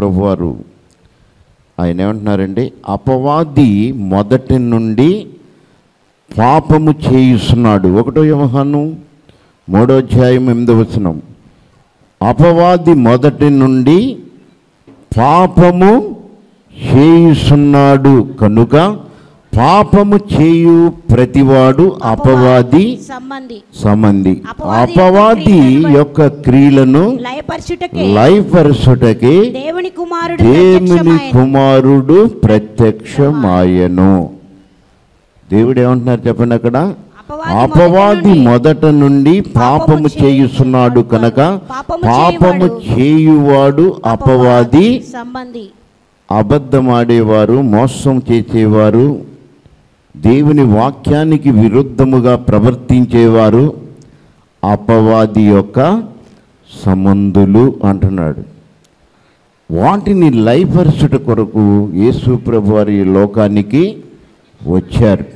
ప్రభు వారు ఆయన ఏమంటున్నారండి అపవాది మొదటి నుండి పాపము చేయిస్తున్నాడు ఒకటో వ్యవహాను మూడో అధ్యాయం ఎనిమిదో వచనం అపవాది మొదటి నుండి పాపము చేయుచున్నాడు కనుక పాపము చేయు ప్రతివాడు అపవాది సంబంధి సంబంధి అపవాది అపవాది యొక్క క్రియలను లయపరచుటకే లైఫర్సుటకి దేవుని కుమారుడు దేవుని ప్రత్యక్షమాయెను. కుమారుడు ప్రత్యక్షమాయను దేవుడు ఏమంటున్నారు చెప్పండి అక్కడ అపవాది అపవాది మొదటి మొదట నుండి పాపము చేయుచున్నాడు కనుక పాపము పాపము చేయువాడు చేయువాడు అపవాది సంబంధి అబద్ధమాడేవారు మోసం చేసేవారు దేవుని వాక్యానికి విరుద్ధముగా ప్రవర్తించేవారు అపవాది యొక్క సంబంధులు అంటున్నాడు వాటిని లైఫర్సుట కొరకు యేసు ప్రభు వారి ఈ లోకానికి వచ్చారు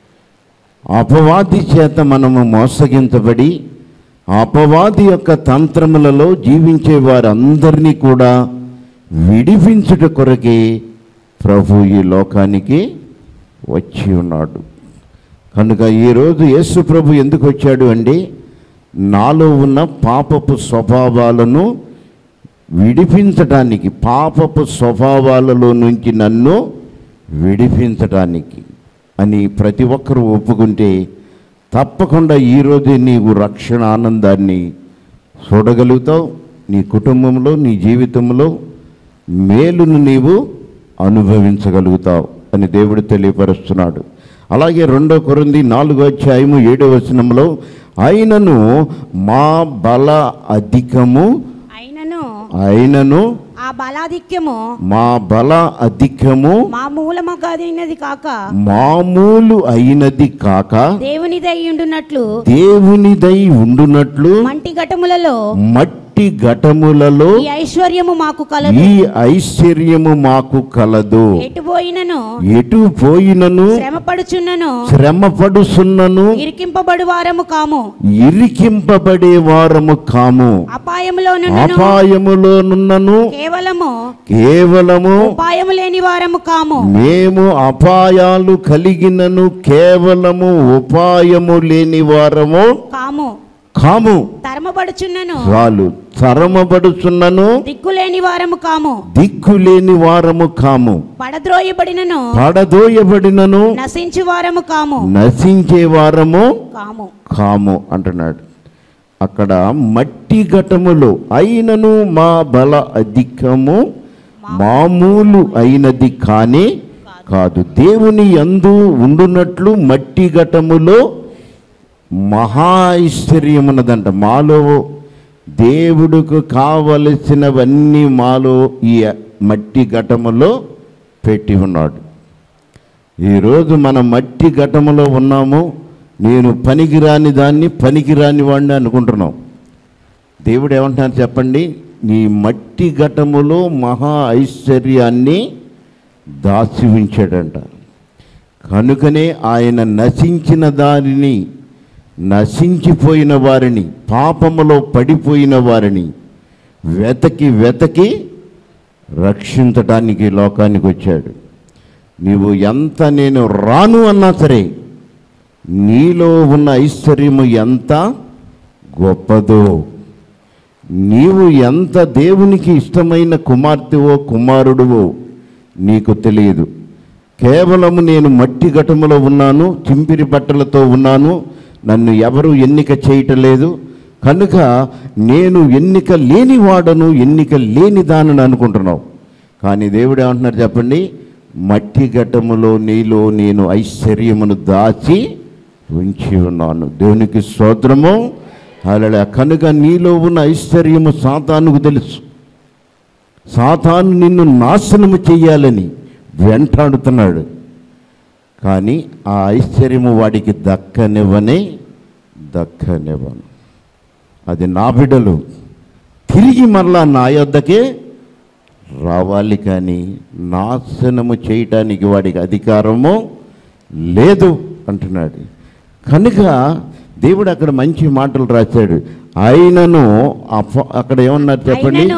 అపవాది చేత మనము మోసగించబడి అపవాది యొక్క తంత్రములలో జీవించే వారందరినీ కూడా విడిపించుట కొరకే ప్రభు ఈ లోకానికి వచ్చి ఉన్నాడు కనుక ఈరోజు యేసు ప్రభు ఎందుకు వచ్చాడు అండి నాలో ఉన్న పాపపు స్వభావాలను విడిపించటానికి పాపపు స్వభావాలలో నుంచి నన్ను విడిపించటానికి అని ప్రతి ఒక్కరూ ఒప్పుకుంటే తప్పకుండా ఈరోజే నీవు రక్షణ ఆనందాన్ని చూడగలుగుతావు నీ కుటుంబంలో నీ జీవితంలో మేలును నీవు అనుభవించగలుగుతావు అని దేవుడు తెలియపరుస్తున్నాడు అలాగే రెండో కొరింది నాలుగో అధ్యాయము ఏడో వచనంలో అయినను మా బల అధికము అయినను అయినను ఆ బలాధిక్యము మా బల అధికము మా మూలము కాదినది కాక మామూలు అయినది కాక దేవునిదై ఉండునట్లు దేవునిదై ఉండునట్లు మంటి ఘటములలో మట్టి ఘటములలో ఈ ఐశ్వర్యము మాకు కలదు ఈ ఐశ్వర్యము మాకు కలదు ఎటు పోయినను ఎటు పోయినను శ్రమపడుచున్నను శ్రమపడుసున్నను ఇరికింపబడు వారము కాము ఇరికింపబడే వారము కాము అపాయములోను అపాయములోనున్నను కేవలము కేవలము ఉపాయము లేని వారము కాము మేము అపాయాలు కలిగినను కేవలము ఉపాయము లేని వారము కాము కాము తరమబడుచున్నను చాలు తరమబడుచున్నను దిక్కులేని వారము కాము దిక్కు లేని వారము కాము పడద్రోయబడినను పడదోయబడినను నశించు వారము కాము నశించే వారము కాము కాము అంటున్నాడు అక్కడ మట్టి ఘటములో అయినను మా బల అధికము మామూలు అయినది కానీ కాదు దేవుని యందు ఉండునట్లు మట్టి ఘటములో మహా ఐశ్వర్యమున్నదంట మాలో దేవుడుకు కావలసినవన్నీ మాలో ఈ మట్టి ఘటములో పెట్టి ఉన్నాడు ఈరోజు మన మట్టి ఘటములో ఉన్నాము నేను పనికిరాని దాన్ని పనికిరాని వాడిని అనుకుంటున్నాం దేవుడు ఏమంటున్నారు చెప్పండి నీ మట్టి ఘటములో మహా ఐశ్వర్యాన్ని దాచి ఉంచాడంట కనుకనే ఆయన నశించిన దానిని నశించిపోయిన వారిని పాపములో పడిపోయిన వారిని వెతకి వెతకి రక్షించటానికి ఈ లోకానికి వచ్చాడు నీవు ఎంత నేను రాను అన్నా సరే నీలో ఉన్న ఐశ్వర్యము ఎంత గొప్పదో నీవు ఎంత దేవునికి ఇష్టమైన కుమార్తెవో కుమారుడువో నీకు తెలియదు కేవలము నేను మట్టి ఘటములో ఉన్నాను చింపిరి బట్టలతో ఉన్నాను నన్ను ఎవరు ఎన్నిక చేయటం లేదు కనుక నేను ఎన్నిక లేని వాడను ఎన్నిక లేని దానని అనుకుంటున్నావు కానీ దేవుడు ఏమంటున్నారు చెప్పండి మట్టి ఘటములో నీలో నేను ఐశ్వర్యమును దాచి ఉంచి ఉన్నాను దేవునికి స్తోత్రము అలా కనుక నీలో ఉన్న ఐశ్వర్యము సాతానుకు తెలుసు సాతాను నిన్ను నాశనము చెయ్యాలని వెంటాడుతున్నాడు కానీ ఆ ఐశ్వర్యము వాడికి దక్కనివ్వనే దక్కనివ్వను అది నా బిడ్డలు తిరిగి మరలా నా యొద్దకే రావాలి కానీ నాశనము చేయటానికి వాడికి అధికారము లేదు అంటున్నాడు కనుక దేవుడు అక్కడ మంచి మాటలు రాశాడు ఆయనను అప- అక్కడ ఏమన్నారు చెప్పండి అయినను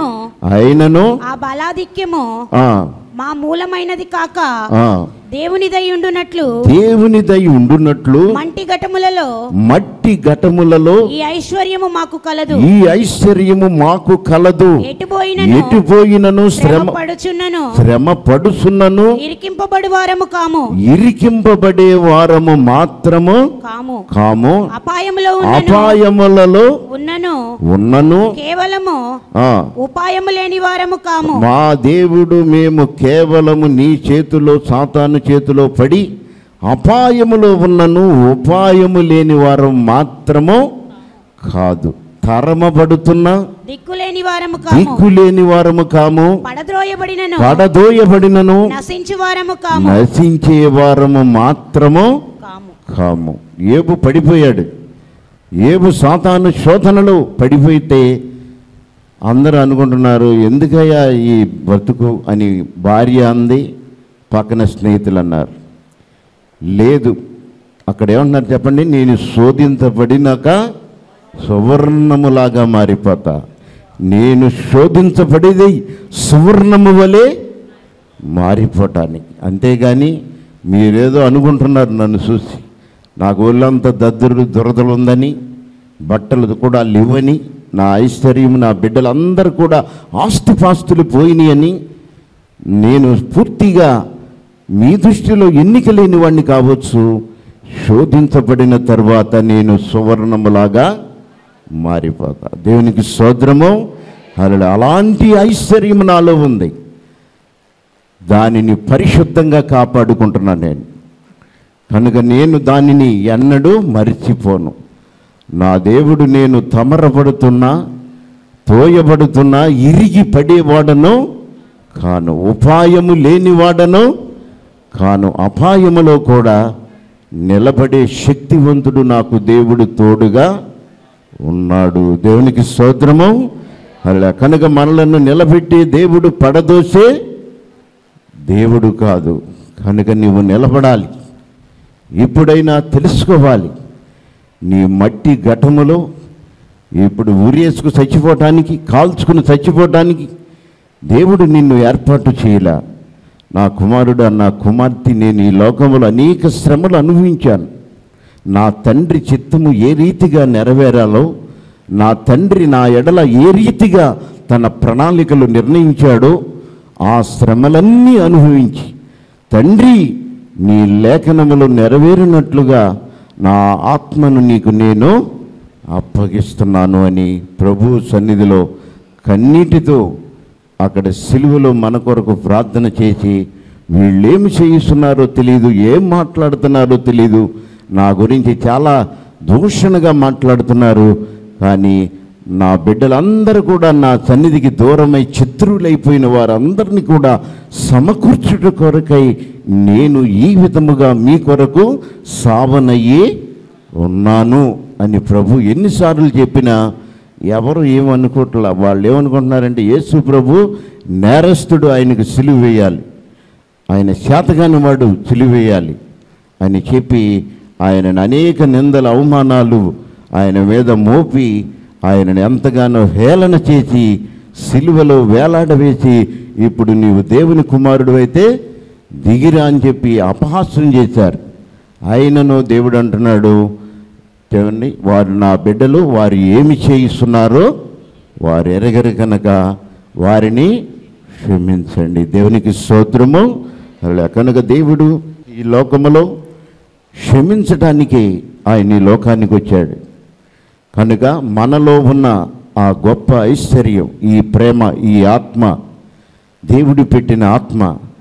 అయినను ఆ బలాధిక్యము ఆ, మా మూలమైనది కాక ఆ, దేవునిదై ఉండునట్లు దేవునిదై ఉండునట్లు మంటి ఘటములలో మట్టి ఘటములలో ఈ ఐశ్వర్యము మాకు కలదు ఈ ఐశ్వర్యము మాకు కలదు ఎటుపోయినను ఎటు పోయినను శ్రమ శ్రమ పడుచున్నను శ్రమ పడుచున్నను ఇరికింపబడి వారము కాము ఇరికింపబడే వారము మాత్రము కాము కాము అపాయములో ఉన్నను అపాయములలో ఉన్నను ఉన్నను కేవలము ఆ ఉపాయము లేని వారము కాము మా దేవుడు మేము కేవలము నీ చేతిలో సాతాను చేతిలో పడి అపాయములో ఉన్నను ఉపాయము లేని వారం మాత్రము కాదు తరమబడుతున్న దిక్కులేని వారము కాము దిక్కు లేని వారము కాము పడద్రోయబడినను పడదోయబడినను నశించు వారము కాము నశించే వారము మాత్రము కాము కాము ఏబు పడిపోయాడు ఏబు సాతాను శోధనలో పడిపోయితే అందరూ అనుకుంటున్నారు ఎందుకయ్యా ఈ బతుకు అని భార్య అంది పక్కన స్నేహితులు అన్నారు లేదు అక్కడ ఏమంటున్నారు చెప్పండి నేను శోధించబడినాక సువర్ణములాగా మారిపోతా నేను శోధించబడేది సువర్ణము వలె మారిపోవటానికి అంతేగాని మీరేదో అనుకుంటున్నారు నన్ను చూసి నాకు ఒళ్ళంతా దద్దురు దురదలు ఉందని బట్టలు కూడా లేవని నా ఐశ్వర్యం నా బిడ్డలందరూ కూడా ఆస్తిపాస్తులు పోయినాయని నేను పూర్తిగా మీ దృష్టిలో ఎన్నిక లేని వాడిని కావచ్చు శోధించబడిన తర్వాత నేను సువర్ణములాగా మారిపోతా దేవునికి సోదరము అలా అలాంటి ఐశ్వర్యం నాలో ఉంది దానిని పరిశుద్ధంగా కాపాడుకుంటున్నాను నేను కనుక నేను దానిని ఎన్నడూ మరిచిపోను నా దేవుడు నేను తమరపడుతున్నా తోయబడుతున్నా ఇరిగి పడేవాడను కాను ఉపాయము లేనివాడను కాను అపాయములో కూడా నిలబడే శక్తివంతుడు నాకు దేవుడు తోడుగా ఉన్నాడు దేవునికి స్తోత్రము అలా కనుక మనలను నిలబెట్టి దేవుడు పడదోసే దేవుడు కాదు కనుక నీవు నిలబడాలి ఇప్పుడైనా తెలుసుకోవాలి నీ మట్టి ఘటములో ఇప్పుడు ఉరేసుకు చచ్చిపోవటానికి కాల్చుకుని చచ్చిపోవటానికి దేవుడు నిన్ను ఏర్పాటు చేయలా నా కుమారుడు నా కుమార్తె నేను ఈ లోకంలో అనేక శ్రమలు అనుభవించాను నా తండ్రి చిత్తము ఏ రీతిగా నెరవేరాలో నా తండ్రి నా ఎడల ఏ రీతిగా తన ప్రణాళికలు నిర్ణయించాడో ఆ శ్రమలన్నీ అనుభవించి తండ్రి నీ లేఖనములు నెరవేరినట్లుగా నా ఆత్మను నీకు నేను అప్పగిస్తున్నాను అని ప్రభు సన్నిధిలో కన్నీటితో అక్కడ సిలువలో మన కొరకు ప్రార్థన చేసి వీళ్ళేమి చేయిస్తున్నారో తెలియదు ఏం మాట్లాడుతున్నారో తెలియదు నా గురించి చాలా దూషణగా మాట్లాడుతున్నారు కానీ నా బిడ్డలందరూ కూడా నా సన్నిధికి దూరమై శత్రువులైపోయిన వారందరినీ కూడా సమకూర్చుట కొరకై నేను ఈ విధముగా మీ కొరకు సావనయ్యి ఉన్నాను అని ప్రభు ఎన్నిసార్లు చెప్పినా ఎవరు ఏమనుకోవట్లా వాళ్ళు ఏమనుకుంటున్నారంటే యేసు ప్రభు నేరస్తుడు ఆయనకు సిలువ వేయాలి ఆయన శాతగాని వాడు సిలువేయాలి అని చెప్పి ఆయనను అనేక నిందల అవమానాలు ఆయన మీద మోపి ఆయనను ఎంతగానో హేళన చేసి సిలువలో వేలాడవేసి ఇప్పుడు నీవు దేవుని కుమారుడు అయితే దిగిరా అని చెప్పి అపహాస్యం చేశారు ఆయనను దేవుడు అంటున్నాడు చూడండి వారు నా బిడ్డలు వారు ఏమి చేయిస్తున్నారో వారు ఎరగరు కనుక వారిని క్షమించండి దేవునికి స్తోత్రము అలా కనుక దేవుడు ఈ లోకములో క్షమించటానికి ఆయన ఈ లోకానికి వచ్చాడు కనుక మనలో ఉన్న ఆ గొప్ప ఐశ్వర్యం ఈ ప్రేమ ఈ ఆత్మ దేవుడు పెట్టిన ఆత్మ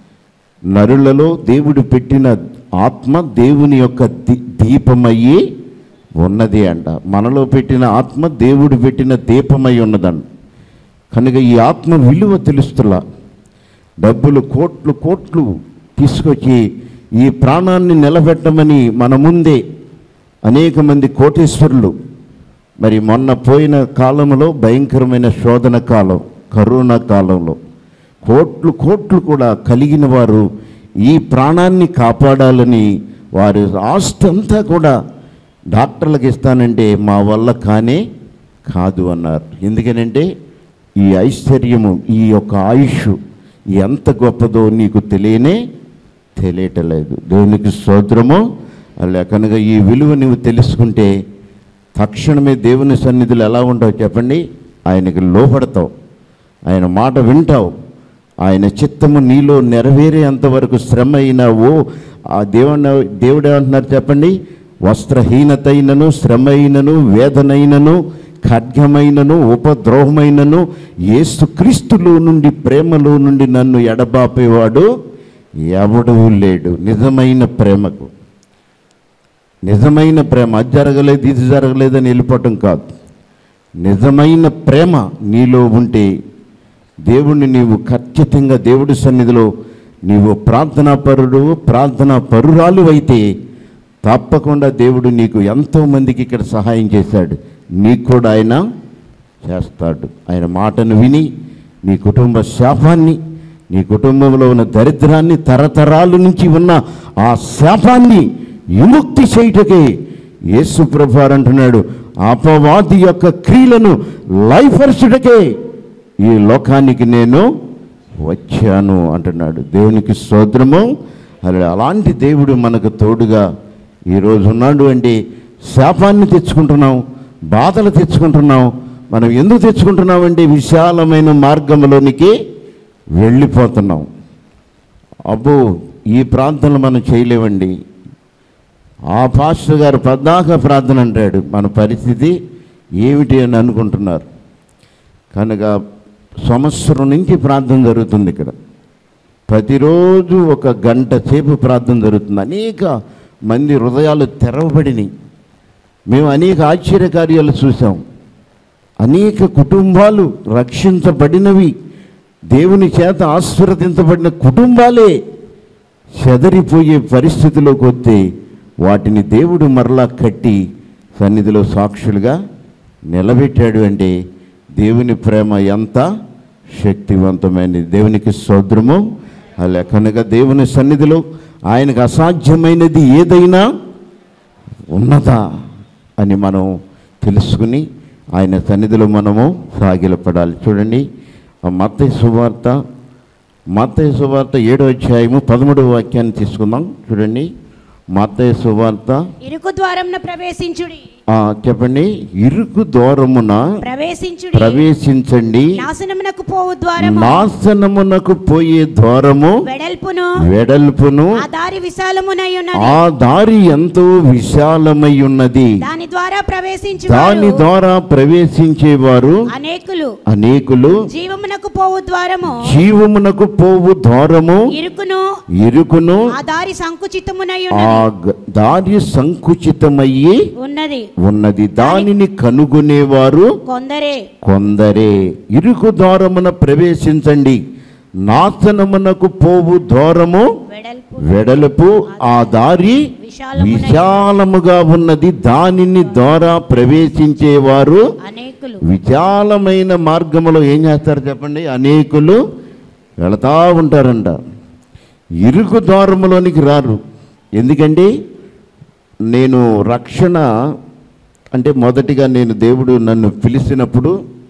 నరులలో దేవుడు పెట్టిన ఆత్మ దేవుని యొక్క దీ దీపమయ్యి ఉన్నది అంట మనలో పెట్టిన ఆత్మ దేవుడు పెట్టిన దీపమై ఉన్నదంట కనుక ఈ ఆత్మ విలువ తెలుస్తులా డబ్బులు కోట్లు కోట్లు తీసుకొచ్చి ఈ ప్రాణాన్ని నిలబెట్టమని మన ముందే అనేక మంది కోటేశ్వరులు మరి మొన్న పోయిన కాలంలో భయంకరమైన శోధన కాలం కరోనా కాలంలో కోట్లు కోట్లు కూడా కలిగిన వారు ఈ ప్రాణాన్ని కాపాడాలని వారి ఆస్తి అంతా కూడా డాక్టర్లకు ఇస్తానంటే మా వల్ల కానే కాదు అన్నారు ఎందుకనంటే ఈ ఐశ్వర్యము ఈ యొక్క ఆయుష్ ఎంత గొప్పదో నీకు తెలియనే తెలియటలేదు దేవునికి స్తోత్రము అలా కనుక ఈ విలువ నువ్వు తెలుసుకుంటే తక్షణమే దేవుని సన్నిధులు ఎలా ఉంటావు చెప్పండి ఆయనకి లోపడతావు ఆయన మాట వింటావు ఆయన చిత్తము నీలో నెరవేరేంతవరకు శ్రమ అయినావో ఆ దేవుని దేవుడు ఏమంటున్నారు చెప్పండి వస్త్రహీనత అయినను శ్రమ అయినను వేదనైనను ఖడ్గమైనను ఉపద్రోహమైనను యేసుక్రీస్తులో నుండి ప్రేమలో నుండి నన్ను ఎడబాపేవాడు ఎవడూ లేడు నిజమైన ప్రేమకు నిజమైన ప్రేమ అది జరగలేదు ఇది జరగలేదని వెళ్ళిపోవటం కాదు నిజమైన ప్రేమ నీలో ఉంటే దేవుణ్ణి నీవు ఖచ్చితంగా దేవుడి సన్నిధిలో నీవు ప్రార్థనా పరుడు ప్రార్థనా పరురాలు అయితే తప్పకుండా దేవుడు నీకు ఎంతో మందికి ఇక్కడ సహాయం చేశాడు నీకు కూడా ఆయన చేస్తాడు ఆయన మాటను విని నీ కుటుంబ శాపాన్ని నీ కుటుంబంలో ఉన్న దరిద్రాన్ని తరతరాల నుంచి ఉన్న ఆ శాపాన్ని విముక్తి చేయుటకే యేసు ప్రభువారు అంటున్నాడు అపవాది యొక్క క్రియలను లైఫర్చుటకే ఈ లోకానికి నేను వచ్చాను అంటున్నాడు దేవునికి స్తోత్రము అలా అలాంటి దేవుడు మనకు తోడుగా ఈరోజు ఉన్నాడు అంటే శాపాన్ని తెచ్చుకుంటున్నాం బాధలు తెచ్చుకుంటున్నాం మనం ఎందుకు తెచ్చుకుంటున్నాం అంటే విశాలమైన మార్గంలోనికి వెళ్ళిపోతున్నాం అబ్బో ఈ ప్రాంతంలో మనం చేయలేమండి ఆ పాస్టర్ గారు పద్దాక ప్రార్థన అంటాడు మన పరిస్థితి ఏమిటి అని అనుకుంటున్నారు కనుక సంవత్సరం నుంచి ప్రార్థన జరుగుతుంది ఇక్కడ ప్రతిరోజు ఒక గంట సేపు ప్రార్థన జరుగుతుంది అనేక మంది హృదయాలు తెరవబడినాయి మేము అనేక ఆశ్చర్యకార్యాలు చూసాం అనేక కుటుంబాలు రక్షించబడినవి దేవుని చేత ఆశీర్వదించబడిన కుటుంబాలే చెదరిపోయే పరిస్థితిలోకి వస్తే వాటిని దేవుడు మరలా కట్టి సన్నిధిలో సాక్షులుగా నిలబెట్టాడు అంటే దేవుని ప్రేమ ఎంత శక్తివంతమైనది దేవునికి సోద్రము అలా కనుక దేవుని సన్నిధిలో ఆయనకు అసాధ్యమైనది ఏదైనా ఉన్నదా అని మనం తెలుసుకుని ఆయన సన్నిధిలో మనము సాగిలపడాలి చూడండి ఆ మత్తయి సువార్త మత్తయి సువార్త ఏడో అధ్యాయము పదమూడవ వాక్యాన్ని తీసుకుందాం చూడండి మత్తయి సువార్త ఇరుకు ద్వారంన ప్రవేశించుడి ఆ, చెప్పండి ఇరుకు దూరమున ప్రవేశించుడి ప్రవేశించండి నాశనమునకు పోవు ద్వారము నాశనమునకు పోయే ద్వారము వెడల్పును వెడల్పును ఆ దారి విశాలమునై ఉన్నది ఆ దారి ఎంతో విశాలమై ఉన్నది దాని ద్వారా ప్రవేశించు దాని ద్వారా ప్రవేశించేవారు అనేకులు అనేకులు జీవమునకు పోవు ద్వారము జీవమునకు పోవు ద్వారము ఇరుకును ఇరుకును ఆ దారి సంకుచితమునై ఆ ఉన్నది గ- దారి సంకుచితమయ్యి ఉన్నది ఉన్నది దానిని కనుగొనేవారు కొందరే కొందరే ఇరుకు ద్వారమున ప్రవేశించండి నాశనమునకు పోవు ద్వారము వెడల్పు వెడల్పు ఆ దారి విశాలమునై విశాలముగా ఉన్నది దానిని ద్వారా ప్రవేశించేవారు అనేకులు విశాలమైన మార్గములో ఏం చేస్తారు చెప్పండి అనేకులు వెళతా ఉంటారంట ఇరుకు ద్వారములోనికి రారు ఎందుకంటే నేను రక్షణ అంటే మొదటిగా నేను దేవుడు నన్ను పిలిచినప్పుడు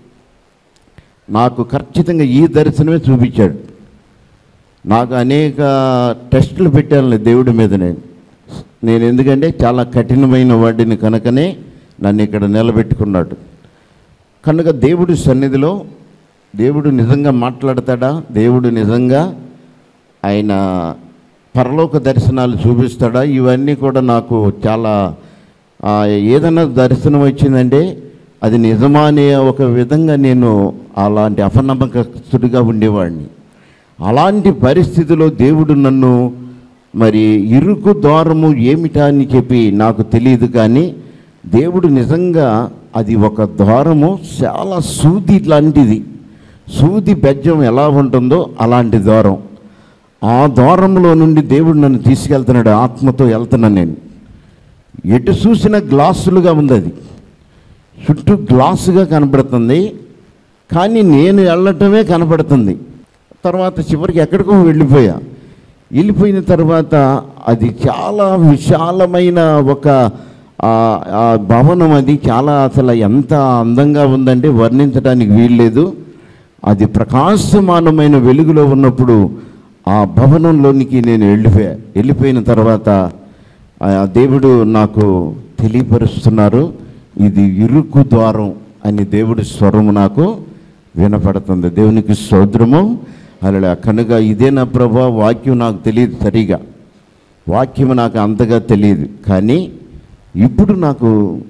నాకు ఖచ్చితంగా ఈ దర్శనమే చూపించాడు నాకు అనేక టెస్టులు పెట్టాను దేవుడి మీద నేను నేను ఎందుకంటే చాలా కఠినమైన వాడిని కనుకనే నన్ను ఇక్కడ నిలబెట్టుకున్నాడు కనుక దేవుడి సన్నిధిలో దేవుడు నిజంగా మాట్లాడతాడా దేవుడు నిజంగా ఆయన పరలోక దర్శనాలు చూపిస్తాడా ఇవన్నీ కూడా నాకు చాలా ఆ, ఏదైనా దర్శనం వచ్చిందంటే అది నిజమా అనే ఒక విధంగా నేను అలాంటి అపనమ్మకస్తుడిగా ఉండేవాడిని అలాంటి పరిస్థితిలో దేవుడు నన్ను మరి ఇరుకు ద్వారము ఏమిటా అని చెప్పి నాకు తెలియదు కానీ దేవుడు నిజంగా అది ఒక ద్వారము చాలా సూది లాంటిది సూది బెజ్జం ఎలా ఉంటుందో అలాంటి ద్వారం ఆ ద్వారంలో నుండి దేవుడు నన్ను తీసుకెళ్తున్నాడు ఆత్మతో వెళ్తున్నాను నేను ఎటు చూసిన గ్లాసులుగా ఉంది అది చుట్టూ గ్లాసుగా కనబడుతుంది కానీ నేను వెళ్ళటమే కనబడుతుంది తర్వాత చివరికి ఎక్కడికో వెళ్ళిపోయా వెళ్ళిపోయిన తర్వాత అది చాలా విశాలమైన ఒక ఆ, ఆ భవనం అది చాలా అసలు ఎంత అందంగా ఉందంటే వర్ణించడానికి వీల్లేదు అది ప్రకాశమానమైన వెలుగులో ఉన్నప్పుడు ఆ భవనంలోనికి నేను వెళ్ళిపోయా వెళ్ళిపోయిన తర్వాత ఆ దేవుడు నాకు తెలియపరుస్తున్నారు ఇది ఇరుకు ద్వారం అని దేవుడి స్వరము నాకు వినపడుతుంది దేవునికి సోద్రము అలా కనుక ఇదే నా ప్రభా వాక్యం నాకు తెలియదు సరిగా వాక్యం నాకు అంతగా తెలియదు కానీ ఇప్పుడు నాకు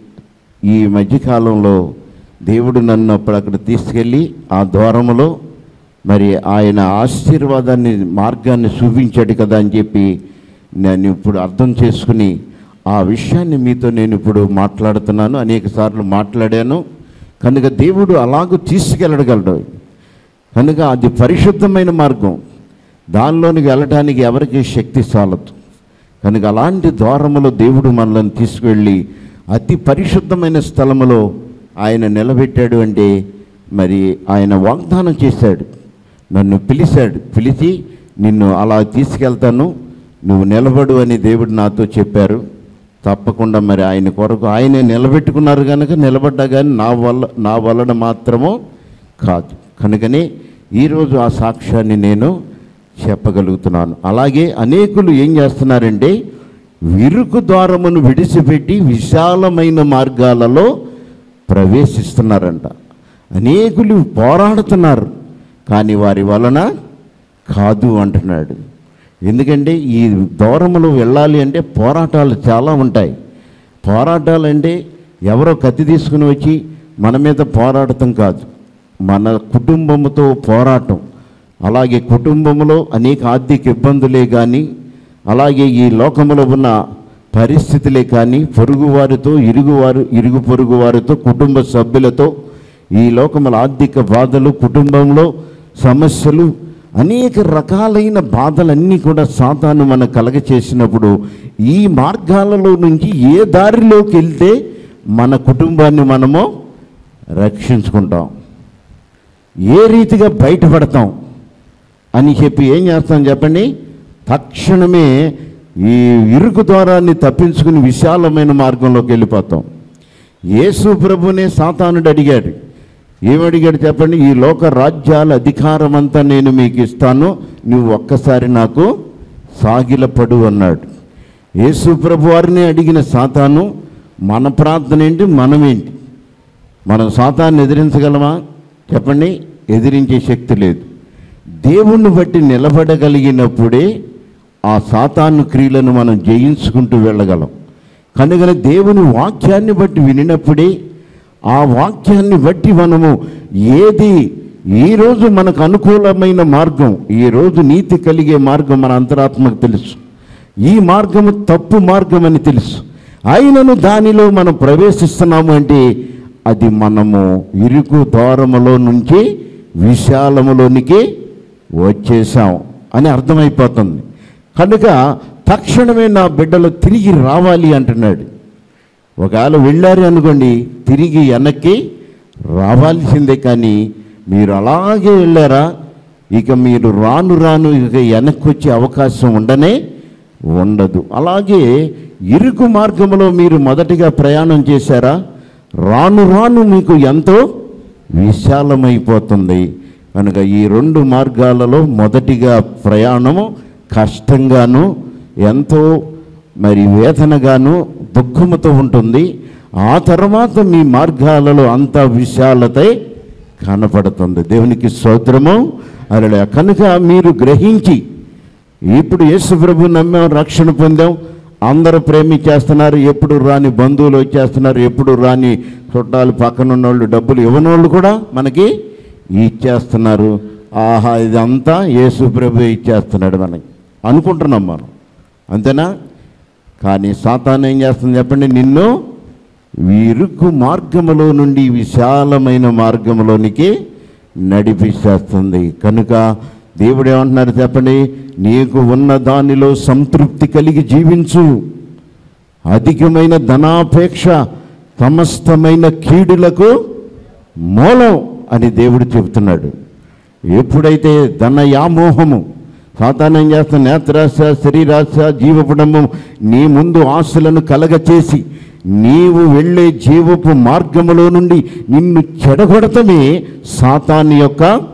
ఈ మధ్యకాలంలో దేవుడు నన్ను అప్పుడు అక్కడ తీసుకెళ్ళి ఆ ద్వారములో మరి ఆయన ఆశీర్వాదాన్ని మార్గాన్ని చూపించాడు కదా అని చెప్పి నేను ఇప్పుడు అర్థం చేసుకుని ఆ విషయాన్ని మీతో నేను ఇప్పుడు మాట్లాడుతున్నాను అనేక సార్లు మాట్లాడాను కనుక దేవుడు అలాగూ తీసుకెళ్ళగలడు కనుక అది పరిశుద్ధమైన మార్గం దానిలోనికి వెళ్ళటానికి ఎవరికి శక్తి చాలదు కనుక అలాంటి ద్వారములో దేవుడు మనల్ని తీసుకువెళ్ళి అతి పరిశుద్ధమైన స్థలములో ఆయన నిలబెట్టాడు అంటే మరి ఆయన వాగ్దానం చేశాడు నన్ను పిలిచాడు పిలిచి నిన్ను అలా తీసుకెళ్తాను నువ్వు నిలబడు అని దేవుడు నాతో చెప్పారు తప్పకుండా మరి ఆయన కొరకు ఆయనే నిలబెట్టుకున్నారు కనుక నిలబడ్డా కానీ నా వల్ల నా వలన మాత్రము కాదు కనుకనే ఈరోజు ఆ సాక్ష్యాన్ని నేను చెప్పగలుగుతున్నాను అలాగే అనేకులు ఏం చేస్తున్నారంటే విరుకు ద్వారమును విడిచిపెట్టి విశాలమైన మార్గాలలో ప్రవేశిస్తున్నారంట అనేకులు పోరాడుతున్నారు కానీ వారి వలన కాదు అంటున్నాడు ఎందుకంటే ఈ దూరములు వెళ్ళాలి అంటే పోరాటాలు చాలా ఉంటాయి పోరాటాలు అంటే ఎవరో కత్తి తీసుకుని వచ్చి మన మీద పోరాడటం కాదు మన కుటుంబముతో పోరాటం అలాగే కుటుంబంలో అనేక ఆర్థిక ఇబ్బందులే కానీ అలాగే ఈ లోకములో ఉన్న పరిస్థితులే కానీ పొరుగువారితో ఇరుగువారు ఇరుగు పొరుగు వారితో కుటుంబ సభ్యులతో ఈ లోకముల ఆర్థిక బాధలు కుటుంబంలో సమస్యలు అనేక రకాలైన బాధలన్నీ కూడా సాతాను మన కలగ చేసినప్పుడు ఈ మార్గాలలో నుంచి ఏ దారిలోకి వెళ్తే మన కుటుంబాన్ని మనము రక్షించుకుంటాం ఏ రీతిగా బయటపడతాం అని చెప్పి ఏం చేస్తాం చెప్పండి తక్షణమే ఈ ఇరుకు ద్వారాన్ని తప్పించుకుని విశాలమైన మార్గంలోకి వెళ్ళిపోతాం యేసు ప్రభునే సాతానుడు అడిగాడు ఏమడిగాడు చెప్పండి ఈ లోక రాజ్యాల అధికారం అంతా నేను మీకు ఇస్తాను నువ్వు ఒక్కసారి నాకు సాగిలపడు అన్నాడు యేసు ప్రభు వారిని అడిగిన సాతాను మన ప్రార్థన ఏంటి మనమేంటి మనం సాతాన్ని ఎదిరించగలమా చెప్పండి ఎదిరించే శక్తి లేదు దేవుణ్ణి బట్టి నిలబడగలిగినప్పుడే ఆ సాతాను క్రియలను మనం జయించుకుంటూ వెళ్ళగలం కనుక దేవుని వాక్యాన్ని బట్టి వినినప్పుడే ఆ వాక్యాన్ని బట్టి మనము ఏది ఈరోజు మనకు అనుకూలమైన మార్గం ఈరోజు నీతి కలిగే మార్గం మన అంతరాత్మకు తెలుసు ఈ మార్గము తప్పు మార్గం అని తెలుసు అయినను దానిలో మనం ప్రవేశిస్తున్నాము అంటే అది మనము ఇరుకు ద్వారములో నుంచి విశాలములోనికి వచ్చేసాం అని అర్థమైపోతుంది కనుక తక్షణమే నా బిడ్డలు తిరిగి రావాలి అంటున్నాడు ఒకవేళ వెళ్ళారు అనుకోండి తిరిగి వెనక్కి రావాల్సిందే కానీ మీరు అలాగే వెళ్ళారా ఇక మీరు రాను రాను ఇక వెనక్కి వచ్చే అవకాశం ఉండనే ఉండదు అలాగే ఇరుకు మార్గంలో మీరు మొదటిగా ప్రయాణం చేశారా రాను రాను మీకు ఎంతో విశాలమైపోతుంది కనుక ఈ రెండు మార్గాలలో మొదటిగా ప్రయాణము కష్టంగాను ఎంతో మరి వేదనగాను దుఃఖముతో ఉంటుంది ఆ తర్వాత మీ మార్గాలలో అంత విశాలత కనపడుతుంది దేవునికి స్తోత్రము అలా కనుక మీరు గ్రహించి ఇప్పుడు యేసు ప్రభు నమ్మాం రక్షణ పొందాం అందరూ ప్రేమించేస్తున్నారు ఎప్పుడు రాని బంధువులు వచ్చేస్తున్నారు ఎప్పుడు రాని చుట్టాలు పక్కన ఉన్నోళ్ళు డబ్బులు ఇవ్వనోళ్ళు కూడా మనకి ఇచ్చేస్తున్నారు ఆహా ఇదంతా యేసు ప్రభు ఇచ్చేస్తున్నాడు మనకి అనుకుంటున్నాం మనం అంతేనా కానీ సాతాను ఏం చేస్తుంది చెప్పండి నిన్ను ఇరుకు మార్గములో నుండి విశాలమైన మార్గములోనికి నడిపిస్తేస్తుంది కనుక దేవుడు ఏమంటున్నారు చెప్పండి నీకు ఉన్న దానిలో సంతృప్తి కలిగి జీవించు అధికమైన ధనాపేక్ష సమస్తమైన కీడులకు మూలం అని దేవుడు చెబుతున్నాడు ఎప్పుడైతే ధన యామోహము సాతాను ఏం చేస్తున్న నేత్రాశ శరీరాశ జీవపుడంబం నీ ముందు ఆశలను కలగచేసి నీవు వెళ్ళే జీవపు మార్గములో నుండి నిన్ను చెడగొడతమే సాతాను యొక్క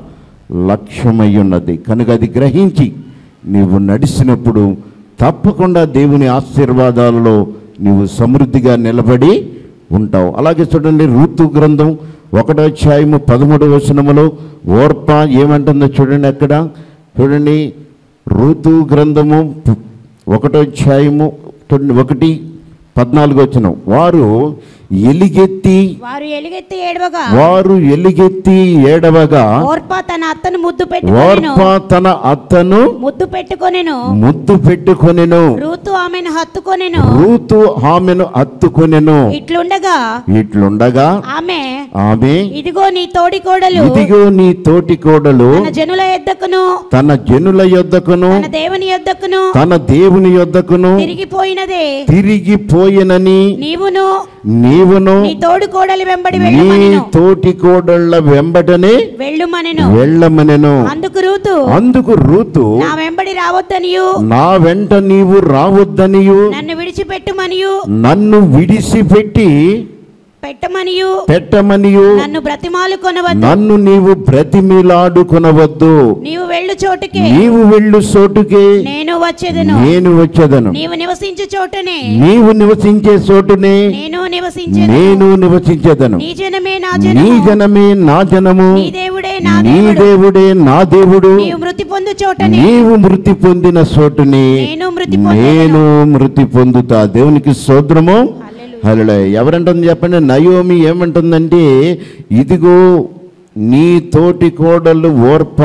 లక్ష్యమై ఉన్నది కనుక అది గ్రహించి నీవు నడిచినప్పుడు తప్పకుండా దేవుని ఆశీర్వాదాలలో నీవు సమృద్ధిగా నిలబడి ఉంటావు అలాగే చూడండి ఋతు గ్రంథం ఒకటో అధ్యాయము పదమూడవ వచనములో ఓర్ప ఏమంటుందో చూడండి అక్కడ చూడండి ఋతు గ్రంథము పు- ఒకటో అధ్యాయము చూడండి ఒకటి పద్నాలుగు వచనం వారు ఎలిగెత్తి వారు ఎలుగెత్తి ఏడవగా వారు ఎలిగెత్తి ఏడవగా ఓర్పా తన అత్తను ముద్దు పెట్టుకొనెను ఓర్ప తన అత్తను ముద్దు పెట్టుకొనెను ముద్దు పెట్టుకొనెను రూతు ఆమెను హత్తుకొనెను రూతు ఆమెను అత్తుకొనెను ఇట్లుండగా ఇట్లుండగా ఆమె ఆమె ఇదిగో నీ తోడి కోడలు ఇదిగో నీ తోటి కోడలు తన జనుల యొద్దకును తన జనుల యొద్దకును తన దేవుని యొద్దకును తన దేవుని యొద్దకును తిరిగిపోయినదే తిరిగిపోయినని నీవును నీవును నీ తోడు కోడలి వెంబడి నీ వెళ్ళమనెను తోటి కోడళ్ళ వెంబటనే వెళ్ళుమనెను వెళ్ళమనెను అందుకు రూతు అందుకు రూతు నా వెంబడి రావద్దనియు నా వెంట నీవు రావద్దనియు నన్ను విడిచిపెట్టుమనియు నన్ను విడిసిపెట్టి పెట్టమనియు పెట్టమనియు నన్ను బ్రతిమాలు కొనవద్దు నన్ను నీవు బ్రతిమిలాడుకొనవద్దు నీవు వెళ్ళు చోటుకే నీవు వెళ్ళు చోటుకే నేను వచ్చేదను నేను వచ్చేదను నీవు నివసించు చోటనే నీవు నివసించే చోటునే నేను నివసించేదను నేను నివసించేదను నీ జనమే నా నీ జనము జనమే నా జనము నీ దేవుడే నా నీ దేవుడు దేవుడే నా దేవుడు నీవు మృతి పొందు చోటనే నీవు మృతి పొందిన చోటుని నేను మృతి నేను మృతి పొందుతా దేవునికి సోద్రము హల్లెలూయా. హలో ఎవరంటుంది చెప్పండి నయోమి ఏమంటుందంటే ఇదిగో నీ తోటి కోడలు ఓర్ప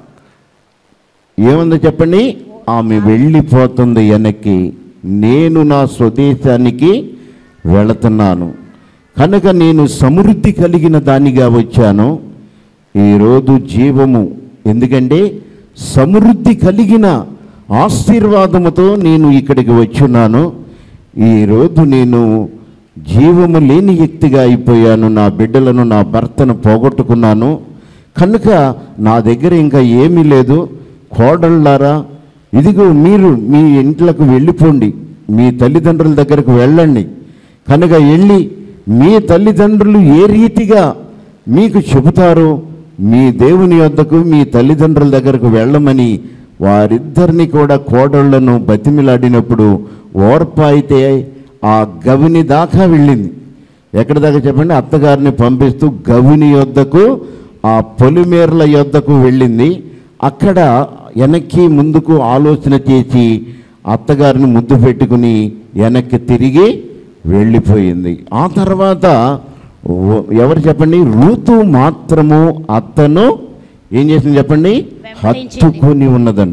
ఏముందో చెప్పండి ఆమె వెళ్ళిపోతుంది వెనక్కి నేను నా స్వదేశానికి వెళుతున్నాను కనుక నేను సమృద్ధి కలిగిన దానిగా వచ్చాను ఈరోజు జీవము ఎందుకంటే సమృద్ధి కలిగిన ఆశీర్వాదముతో నేను ఇక్కడికి వచ్చున్నాను ఈరోజు నేను జీవము లేని వ్యక్తిగా అయిపోయాను నా బిడ్డలను నా భర్తను పోగొట్టుకున్నాను కనుక నా దగ్గర ఇంకా ఏమీ లేదు కోడళ్ళారా ఇదిగో మీరు మీ ఇంట్లకు వెళ్ళిపోండి మీ తల్లిదండ్రుల దగ్గరకు వెళ్ళండి కనుక వెళ్ళి మీ తల్లిదండ్రులు ఏ రీతిగా మీకు చెబుతారో మీ దేవుని వద్దకు మీ తల్లిదండ్రుల దగ్గరకు వెళ్ళమని వారిద్దరిని కూడా కోడళ్లను బతిమిలాడినప్పుడు ఓర్ప అయితే ఆ గవిని దాకా వెళ్ళింది ఎక్కడ దాకా చెప్పండి అత్తగారిని పంపిస్తూ గవిని యొద్దకు ఆ పొలిమేర్ల యొద్దకు వెళ్ళింది అక్కడ వెనక్కి ముందుకు ఆలోచన చేసి అత్తగారిని ముద్దు పెట్టుకుని వెనక్కి తిరిగి వెళ్ళిపోయింది ఆ తర్వాత ఓ- ఎవరు చెప్పండి ఋతు మాత్రము అత్తను ఏం చేసింది చెప్పండి వెంబడించింది. హత్తుకొని ఉన్నదంట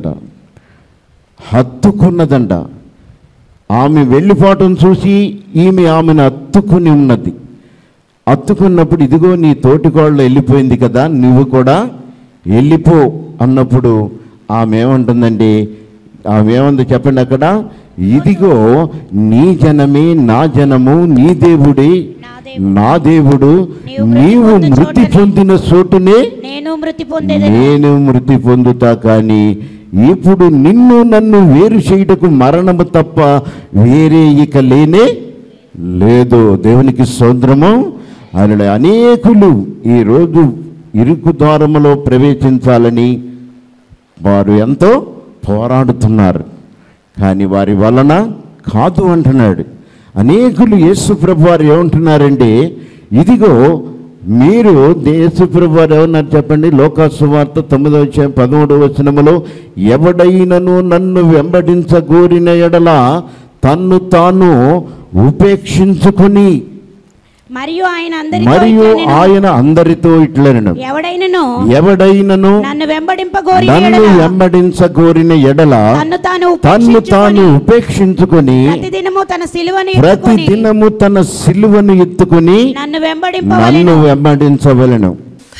హత్తుకున్నదంట ఆమె వెళ్ళిపోవటం చూసి ఈమె ఆమెను హత్తుకుని ఉన్నది హత్తుకున్నప్పుడు ఇదిగో నీ తోటికోళ్ళు వెళ్ళిపోయింది కదా నువ్వు కూడా వెళ్ళిపో అన్నప్పుడు ఆమె ఏమంటుందండి ఆమె ఏముంది చెప్పండి అక్కడ ఇదిగో నీ జనమే నా జనము నీ దేవుడే నా దేవుడు నా దేవుడు నీవు మృతి నీవు పొందు మృతి చోటనే పొందిన చోటునే నేను మృతి పొందేదను నేను మృతి పొందుతా కానీ ఇప్పుడు నిన్ను నన్ను వేరు చేయుటకు మరణము తప్ప వేరే ఇక లేనే లేదు దేవునికి సోదరము ఆయన అనేకులు ఈరోజు ఇరుకు ద్వారములో ప్రవేశించాలని వారు ఎంతో పోరాడుతున్నారు కానీ వారి వలన కాదు అంటున్నాడు అనేకులు యేసు ప్రభు వారు ఏమంటున్నారంటే ఇదిగో మీరు యేసు ప్రభు వారు ఏమన్నారు చెప్పండి లోకాసు వార్త తొమ్మిదవ వచ్చే పదమూడవ వచనములో ఎవడైనను నన్ను వెంబడించగోరిన ఎడల తన్ను తాను ఉపేక్షించుకొని మరియు ఆయన అందరితో మరియు ఇట్లనెను, ఆయన అందరితో ఇట్లనను ఎవడైనను ఎవడైనను నన్ను వెంబడింపగోరి నన్ను వెంబడించగోరిన ఎడల తన్ను తాను తన్ను తాను ఉపేక్షించుకొని ఉపేక్షించుకొని ప్రతిదినము తన సిలువను ప్రతి ఎత్తుకొని దినము తన సిలువను ఎత్తుకుని నన్ను నన్ను వెంబడింపవలెను వెంబడించవలను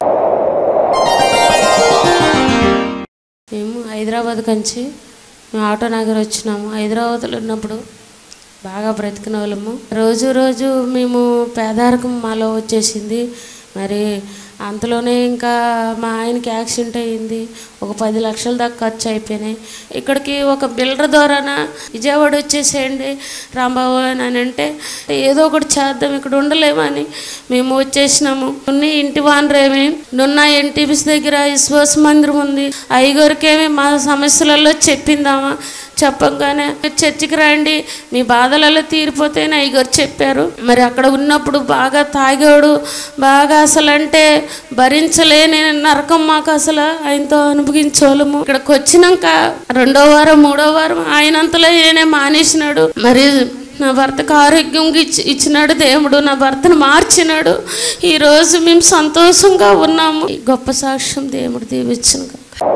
మేము హైదరాబాద్ కంచి మేము ఆటో నగర్ వచ్చినాము హైదరాబాద్లో ఉన్నప్పుడు బాగా బ్రతికిన వాళ్ళము రోజు రోజు మేము పేదరికం మాలో వచ్చేసింది మరి అంతలోనే ఇంకా మా ఆయనకి యాక్సిడెంట్ అయ్యింది ఒక పది లక్షల దాకా ఖర్చు అయిపోయినాయి ఇక్కడికి ఒక బిల్డర్ ద్వారాన విజయవాడ వచ్చేసేయండి రాంబాబు అని అంటే ఏదో ఒకటి చేద్దాం ఇక్కడ ఉండలేమని మేము వచ్చేసినాము నున్న ఇంటి వానరేమి నున్న ఎన్టీపీస్ దగ్గర విశ్వాస మందిరం ఉంది అయ్యగారికేమి మా సమస్యలలో చెప్పిందామా చెప్పంగానే "మీరు చర్చికి రండి మీ బాధలలో తీరిపోతేనే అయ్యగారు చెప్పారు మరి అక్కడ ఉన్నప్పుడు బాగా తాగాడు బాగా అసలు అంటే భరించలేని నరకం మాకు అసలు ఆయనతో అనుభవించోళము ఇక్కడికి వచ్చినాక రెండో వారం మూడో వారం ఆయనంతలో ఈయనే మానేసినాడు మరి నా భర్తకు ఆరోగ్యం ఇచ్చి ఇచ్చినాడు దేవుడు నా భర్తను మార్చినాడు ఈరోజు మేము సంతోషంగా ఉన్నాము ఈ గొప్ప సాక్ష్యం దేవుడు దీవించను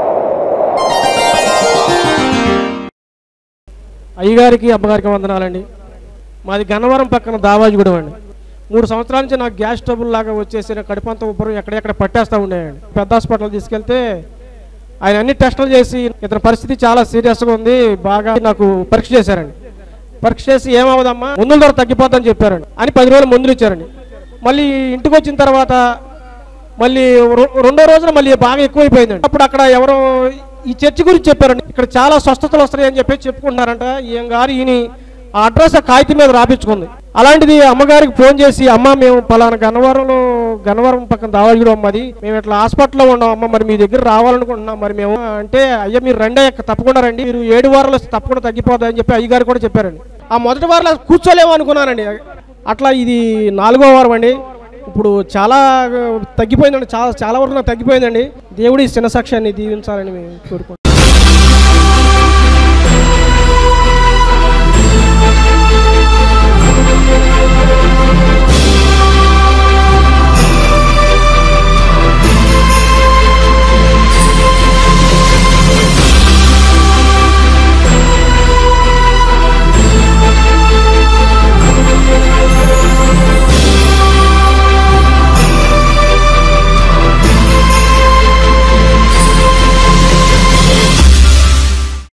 అయ్యగారికి అమ్మగారికి వందనాలండి మాది గన్నవరం పక్కన దావాజిగూడెం అండి మూడు సంవత్సరాల నుంచి నాకు గ్యాస్ ట్రబుల్ లాగా వచ్చేసి నాకు కడుపంతా ఉబ్బరం ఎక్కడెక్కడ పట్టేస్తూ ఉండేయండి పెద్ద హాస్పిటల్ తీసుకెళ్తే ఆయన అన్ని టెస్టులు చేసి ఇతని పరిస్థితి చాలా సీరియస్గా ఉంది బాగా నాకు పరీక్ష చేశారండి పరీక్ష చేసి ఏమవుదమ్మా మందుల ధర తగ్గిపోద్దని చెప్పారండి అని పది రోజులు మందులు ఇచ్చారండి మళ్ళీ ఇంటికి వచ్చిన తర్వాత మళ్ళీ రొ- రెండో రోజున మళ్ళీ బాగా ఎక్కువైపోయిందండి అప్పుడు అక్కడ ఎవరో ఈ చర్చి గురించి చెప్పారండి ఇక్కడ చాలా స్వస్థతలు వస్తాయని చెప్పి చెప్పుకుంటున్నారంట ఈయన గారు ఈయన ఆ అడ్రస్ ఆ కాగితం మీద రాపించుకుంది అలాంటిది అమ్మగారికి ఫోన్ చేసి అమ్మ మేము పలానా గన్నవరంలో గన్నవరం పక్కన దావాజుడు అమ్మది మేము ఇట్లా హాస్పిటల్లో ఉన్నాం అమ్మ మరి మీ దగ్గర రావాలనుకుంటున్నాం మరి మేము అంటే అయ్యా మీరు రండి అయ్యా, తప్పకుండా రండి మీరు ఏడు వారాలు వస్తే తప్పకుండా తగ్గిపోతుంది అని చెప్పి అయ్యగారు కూడా చెప్పారండి ఆ మొదటి వారంలో కూర్చోలేము అనుకున్నానండి అట్లా ఇది నాలుగో వారం అండి ఇప్పుడు చాలా తగ్గిపోయిందండి చాలా చాలా వరకు నాకు తగ్గిపోయిందండి దేవుడి చిన్న సాక్ష్యాన్ని దీవించాలని మేము కోరుకుంటున్నాం